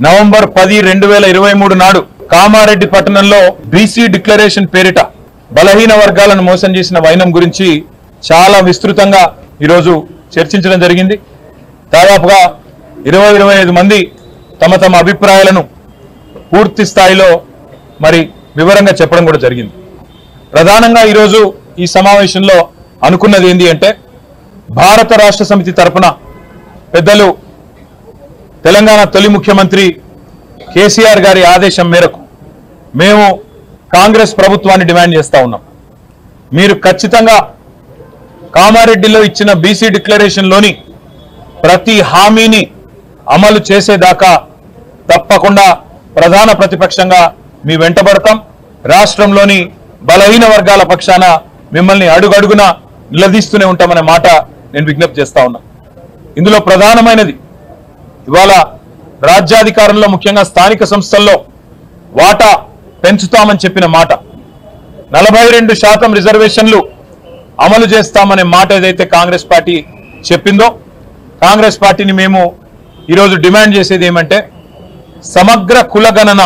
November పది రెండు వేల ఇరవై మూడు నాడు కామారెడ్డి పట్టణంలో బీసీ డిక్లరేషన్ పేరిట బలహీన వర్గాలను మోసం చేసిన వైనం గురించి చాలా విస్తృతంగా ఈరోజు చర్చించడం జరిగింది దాదాపుగా ఇరవై ఇరవై ఐదు మంది తమ తమ అభిప్రాయాలను పూర్తి స్థాయిలో మరి వివరంగా చెప్పడం కూడా జరిగింది ప్రధానంగా ఈరోజు ఈ సమావేశంలో అనుకున్నది ఏంటి అంటే భారత రాష్ట్ర సమితి తరపున పెద్దలు తెలంగాణ తొలి ముఖ్యమంత్రి కేసీఆర్ గారి ఆదేశం మేరకు మేము కాంగ్రెస్ ప్రభుత్వాన్ని డిమాండ్ చేస్తా ఉన్నాం మీరు ఖచ్చితంగా కామారెడ్డిలో ఇచ్చిన బీసీ డిక్లరేషన్లోని ప్రతి హామీని అమలు చేసేదాకా తప్పకుండా ప్రధాన ప్రతిపక్షంగా మీ వెంటబడతాం రాష్ట్రంలోని బలహీన వర్గాల పక్షాన మిమ్మల్ని అడుగడుగున నిలదీస్తూనే ఉంటామనే మాట నేను విజ్ఞప్తి చేస్తా ఉన్నా ఇందులో ప్రధానమైనది ఇవాళ రాజ్యాధికారంలో ముఖ్యంగా స్థానిక సంస్థల్లో వాటా పెంచుతామని చెప్పిన మాట నలభై రెండు శాతం రిజర్వేషన్లు అమలు చేస్తామనే మాట ఏదైతే కాంగ్రెస్ పార్టీ చెప్పిందో కాంగ్రెస్ పార్టీని మేము ఈరోజు డిమాండ్ చేసేది ఏమంటే సమగ్ర కులగణన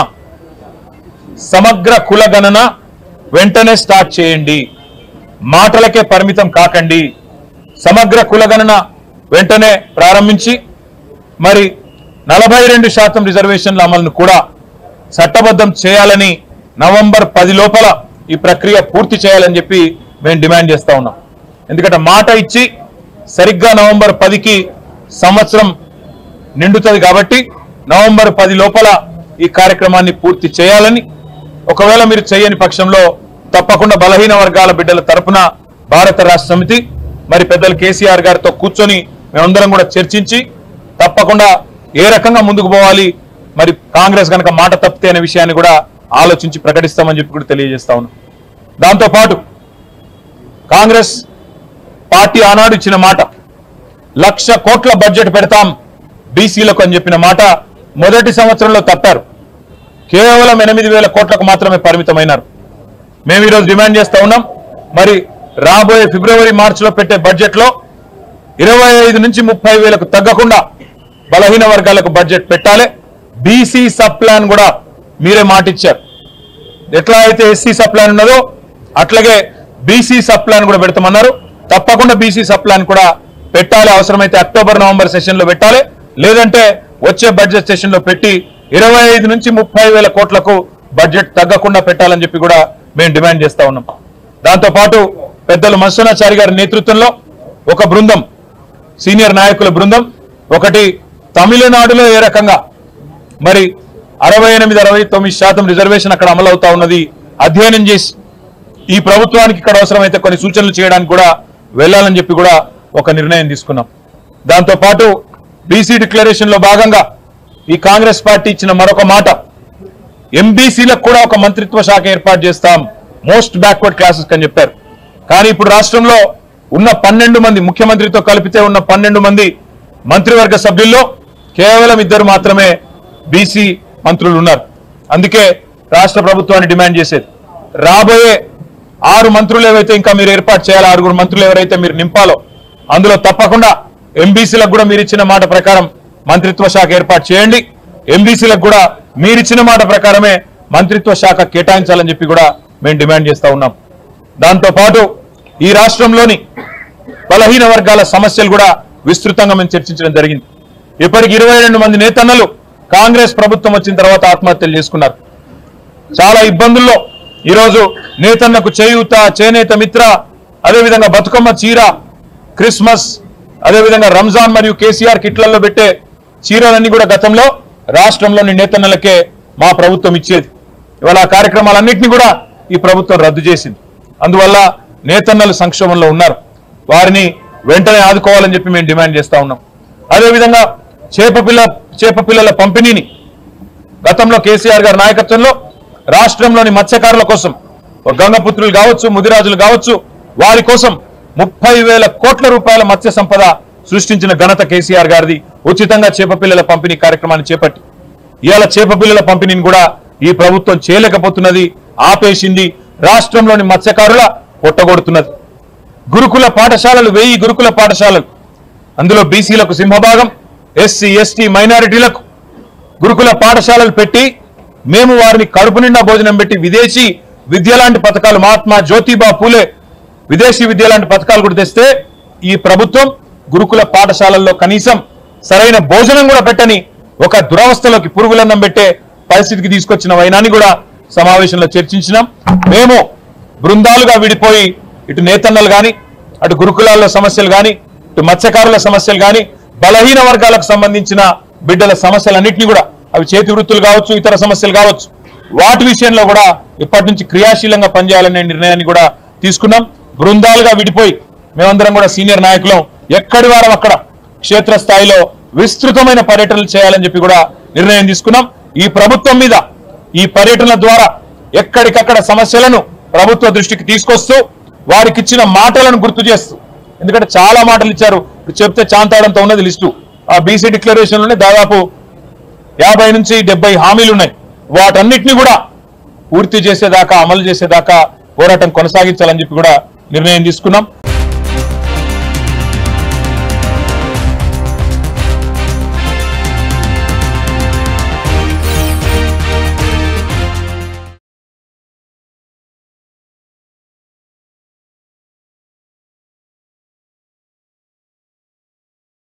సమగ్ర కులగణన వెంటనే స్టార్ట్ చేయండి మాటలకే పరిమితం కాకండి సమగ్ర కులగణన వెంటనే ప్రారంభించి మరి నలభై రెండు శాతం రిజర్వేషన్ల అమలును కూడా చట్టబద్ధం చేయాలని నవంబర్ పది లోపల ఈ ప్రక్రియ పూర్తి చేయాలని చెప్పి మేము డిమాండ్ చేస్తా ఉన్నాం ఎందుకంటే మాట ఇచ్చి సరిగ్గా నవంబర్ పదికి సంవత్సరం నిండుతుంది కాబట్టి నవంబర్ పది లోపల ఈ కార్యక్రమాన్ని పూర్తి చేయాలని ఒకవేళ మీరు చేయని పక్షంలో తప్పకుండా బలహీన వర్గాల బిడ్డల తరపున భారత రాష్ట్ర సమితి మరి పెద్దలు కేసీఆర్ గారితో కూర్చొని మేమందరం కూడా చర్చించి తప్పకుండా ఏ రకంగా ముందుకు పోవాలి మరి కాంగ్రెస్ కనుక మాట తప్పితే అనే విషయాన్ని కూడా ఆలోచించి ప్రకటిస్తామని చెప్పి కూడా తెలియజేస్తా ఉన్నాం దాంతో పాటు కాంగ్రెస్ పార్టీ ఆనాడు ఇచ్చిన మాట లక్ష కోట్ల బడ్జెట్ పెడతాం బీసీలకు అని చెప్పిన మాట మొదటి సంవత్సరంలో తప్పారు కేవలం ఎనిమిది వేల కోట్లకు మాత్రమే పరిమితమైనారు మేము ఈరోజు డిమాండ్ చేస్తా ఉన్నాం మరి రాబోయే ఫిబ్రవరి మార్చిలో పెట్టే బడ్జెట్ లో ఇరవై ఐదు నుంచి ముప్పై వేలకు తగ్గకుండా బలహీన వర్గాలకు బడ్జెట్ పెట్టాలి బీసీ సబ్ ప్లాన్ కూడా మీరే మాటిచ్చారు ఎట్లా అయితే ఎస్సీ సబ్ ప్లాన్ ఉన్నదో అట్లాగే బీసీ సబ్ ప్లాన్ కూడా పెడతామన్నారు తప్పకుండా బీసీ సబ్ ప్లాన్ కూడా పెట్టాలి అవసరమైతే అక్టోబర్ నవంబర్ సెషన్ లో పెట్టాలి లేదంటే వచ్చే బడ్జెట్ సెషన్ లో పెట్టి ఇరవై ఐదు నుంచి ముప్పై వేల కోట్లకు బడ్జెట్ తగ్గకుండా పెట్టాలని చెప్పి కూడా మేము డిమాండ్ చేస్తా ఉన్నాం దాంతో పాటు పెద్దలు మత్స్యనాచారి గారి నేతృత్వంలో ఒక బృందం సీనియర్ నాయకుల బృందం ఒకటి తమిళనాడులో ఏ రకంగా మరి అరవై ఎనిమిది అరవై తొమ్మిది శాతం రిజర్వేషన్ అక్కడ అమలు అవుతా ఉన్నది అధ్యయనం చేసి ఈ ప్రభుత్వానికి ఇక్కడ అవసరమైతే కొన్ని సూచనలు చేయడానికి కూడా వెళ్ళాలని చెప్పి కూడా ఒక నిర్ణయం తీసుకున్నాం దాంతో పాటు బీసీ డిక్లరేషన్ లో భాగంగా ఈ కాంగ్రెస్ పార్టీ ఇచ్చిన మరొక మాట ఎంబీసీలకు కూడా ఒక మంత్రిత్వ శాఖ ఏర్పాటు చేస్తాం మోస్ట్ బ్యాక్వర్డ్ క్లాసెస్ అని చెప్పారు కానీ ఇప్పుడు రాష్ట్రంలో ఉన్న పన్నెండు మంది ముఖ్యమంత్రితో కలిపితే ఉన్న పన్నెండు మంది మంత్రివర్గ సభ్యుల్లో కేవలం ఇద్దరు మాత్రమే బీసీ మంత్రులు ఉన్నారు అందుకే రాష్ట్ర ప్రభుత్వాన్ని డిమాండ్ చేసేది రాబోయే ఆరు మంత్రులు ఏవైతే ఇంకా మీరు ఏర్పాటు చేయాలో ఆరుగురు మంత్రులు ఎవరైతే మీరు నింపాలో అందులో తప్పకుండా ఎంబీసీలకు కూడా మీరు ఇచ్చిన మాట ప్రకారం మంత్రిత్వ శాఖ ఏర్పాటు చేయండి ఎంబీసీలకు కూడా మీరిచ్చిన మాట ప్రకారమే మంత్రిత్వ శాఖ కేటాయించాలని చెప్పి కూడా మేము డిమాండ్ చేస్తా ఉన్నాం దాంతో పాటు ఈ రాష్ట్రంలోని బలహీన వర్గాల సమస్యలు కూడా విస్తృతంగా మేము చర్చించడం జరిగింది ఇప్పటికి ఇరవై రెండు మంది నేతన్నలు కాంగ్రెస్ ప్రభుత్వం వచ్చిన తర్వాత ఆత్మహత్యలు చేసుకున్నారు చాలా ఇబ్బందుల్లో ఈరోజు నేతన్నకు చేయూత చేనేత మిత్ర అదేవిధంగా బతుకమ్మ చీర క్రిస్మస్ అదేవిధంగా రంజాన్ మరియు కేసీఆర్ కిట్లలో పెట్టే చీరలన్నీ కూడా గతంలో రాష్ట్రంలోని నేతన్నలకే మా ప్రభుత్వం ఇచ్చేది ఇవాళ ఆ కార్యక్రమాలన్నింటినీ కూడా ఈ ప్రభుత్వం రద్దు చేసింది అందువల్ల నేతన్నలు సంక్షోభంలో ఉన్నారు వారిని వెంటనే ఆదుకోవాలని చెప్పి మేము డిమాండ్ చేస్తా ఉన్నాం అదేవిధంగా చేపపిల్ల చేపపిల్లల పంపిణీని గతంలో కేసీఆర్ గారి నాయకత్వంలో రాష్ట్రంలోని మత్స్యకారుల కోసం గంగపుత్రులు కావచ్చు ముదిరాజులు కావచ్చు వారి కోసం ముప్పై వేల కోట్ల రూపాయల మత్స్య సంపద సృష్టించిన ఘనత కేసీఆర్ గారిది ఉచితంగా చేపపిల్లల పంపిణీ కార్యక్రమాన్ని చేపట్టి ఇవాళ చేపపిల్లల పంపిణీని కూడా ఈ ప్రభుత్వం చేయలేకపోతున్నది ఆపేసింది రాష్ట్రంలోని మత్స్యకారుల పొట్టగొడుతున్నది గురుకుల పాఠశాలలు వెయ్యి గురుకుల పాఠశాలలు అందులో బీసీలకు సింహభాగం ఎస్సీ ఎస్టీ మైనారిటీలకు గురుకుల పాఠశాలలు పెట్టి మేము వారిని కడుపు నిండా భోజనం పెట్టి విదేశీ విద్య లాంటి పథకాలు మహాత్మా జ్యోతిబా పూలే విదేశీ విద్య లాంటి పథకాలు కూడా తెస్తే ఈ ప్రభుత్వం గురుకుల పాఠశాలల్లో కనీసం సరైన భోజనం కూడా పెట్టని ఒక దురవస్థలోకి పురుగులన్నం పెట్టే పరిస్థితికి తీసుకొచ్చిన వైనాన్ని కూడా సమావేశంలో చర్చించినాం మేము బృందాలుగా విడిపోయి ఇటు నేతన్నలు గాని అటు గురుకులాల్లో సమస్యలు గాని ఇటు మత్స్యకారుల సమస్యలు గాని బలహీన వర్గాలకు సంబంధించిన బిడ్డల సమస్యలన్నింటినీ కూడా అవి చేతి వృత్తులు కావచ్చు ఇతర సమస్యలు కావచ్చు వాటి విషయంలో కూడా ఇప్పటి నుంచి క్రియాశీలంగా పనిచేయాలనే నిర్ణయాన్ని కూడా తీసుకున్నాం బృందాలుగా విడిపోయి మేమందరం కూడా సీనియర్ నాయకులం ఎక్కడి వారం అక్కడ క్షేత్రస్థాయిలో విస్తృతమైన పర్యటనలు చేయాలని చెప్పి కూడా నిర్ణయం తీసుకున్నాం ఈ ప్రభుత్వం మీద ఈ పర్యటనల ద్వారా ఎక్కడికక్కడ సమస్యలను ప్రభుత్వ దృష్టికి తీసుకొస్తూ వారికి ఇచ్చిన మాటలను గుర్తు చేస్తూ ఎందుకంటే చాలా మాటలు ఇచ్చారు ఇప్పుడు చెప్తే చాంతాడంతో ఉన్నది లిస్టు ఆ బీసీ డిక్లరేషన్ లోనే దాదాపు యాభై నుంచి డెబ్బై హామీలు ఉన్నాయి వాటన్నిటిని కూడా పూర్తి చేసేదాకా అమలు చేసేదాకా పోరాటం కొనసాగించాలని చెప్పి కూడా నిర్ణయం తీసుకున్నాం